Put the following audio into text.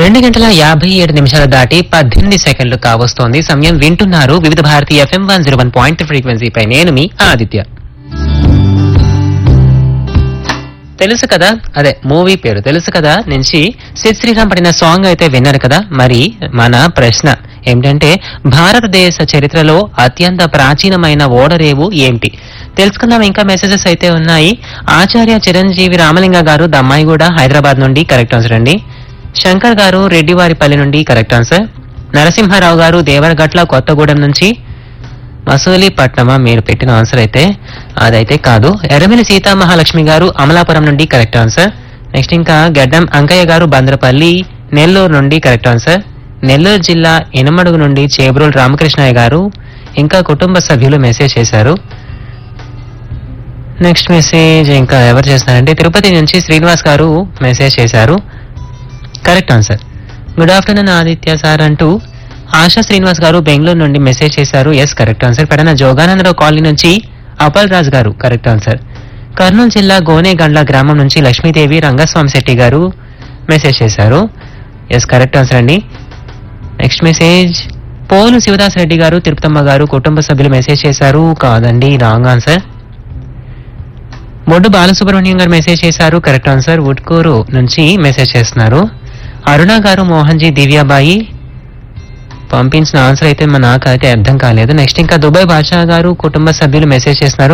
రెండు గంటల యాభై ఏడు నిమిషాలు దాటి పద్దెనిమిది సెకండ్లు కావస్తోంది సమయం వింటున్నారు Vividh Bharati FM one zero one point ఫ్రీక్వెన్సీపై నేను మీ ఆదిత్య తెలుసు కదా అదే మూవీ పేరు తెలుసు కదా నుంచి సిద్ శ్రీరామ్ పడిన సాంగ్ అయితే విన్నారు కదా మరి మన ప్రశ్న ఏమిటంటే భారతదేశ చరిత్రలో అత్యంత ప్రాచీనమైన ఓడరేవు ఏంటి తెలుసుకుందాం ఇంకా మెసేజెస్ అయితే ఉన్నాయి ఆచార్య చిరంజీవి రామలింగ గారు దమ్మాయిగూడ హైదరాబాద్ నుండి కరెక్ట్ ఆన్సర్ అండి శంకర్ గారు రెడ్డివారిపల్లి నుండి కరెక్ట్ ఆన్సర్ నరసింహారావు గారు దేవరగట్ల కొత్తగూడెం నుంచి మసూలిపట్నమా మీరు పెట్టిన ఆన్సర్ అయితే అదైతే కాదు ఎర్రమిలి సీతామహాలక్ష్మి గారు అమలాపురం నుండి కరెక్ట్ ఆన్సర్ నెక్స్ట్ ఇంకా గడ్డం అంకయ్య గారు బంద్రపల్లి నెల్లూరు నుండి కరెక్ట్ ఆన్సర్ నెల్లూరు జిల్లా ఎనమడుగు నుండి చేబ్రోల్ రామకృష్ణయ్య గారు ఇంకా కుటుంబ సభ్యులు మెసేజ్ చేశారు నెక్స్ట్ మెసేజ్ ఇంకా ఎవరు చేస్తున్నారంటే తిరుపతి నుంచి శ్రీనివాస్ గారు మెసేజ్ చేశారు correct answer good afternoon Aditya sir అంటూ ఆశా శ్రీనివాస్ గారు బెంగళూరు నుండి మెసేజ్ చేశారు yes correct answer Pedana Joganandarao colony నుంచి అపల్ రాజ్ గారు కరెక్ట్ ఆన్సర్ కర్నూలు జిల్లా గోనేగండ్ల గ్రామం నుంచి లక్ష్మీదేవి రంగస్వామి శెట్టి గారు మెసేజ్ చేశారు ఎస్ కరెక్ట్ ఆన్సర్ అండి నెక్స్ట్ మెసేజ్ పోలు శివదాస్ రెడ్డి గారు తిరుపతమ్మ గారు కుటుంబ సభ్యులు మెసేజ్ చేశారు కాదండి రాంగ్ ఆన్సర్ బొడ్డు బాలసుబ్రహ్మణ్యం గారు మెసేజ్ చేశారు కరెక్ట్ ఆన్సర్ ఉట్కూరు నుంచి మెసేజ్ చేస్తున్నారు అరుణ గారు మోహన్ జీ దివ్యాబాయి పంపించిన ఆన్సర్ అయితే మా నాకైతే అర్థం కాలేదు నెక్స్ట్ ఇంకా దుబాయ్ బాషా గారు కుటుంబ సభ్యులు మెసేజ్ చేస్తున్నారు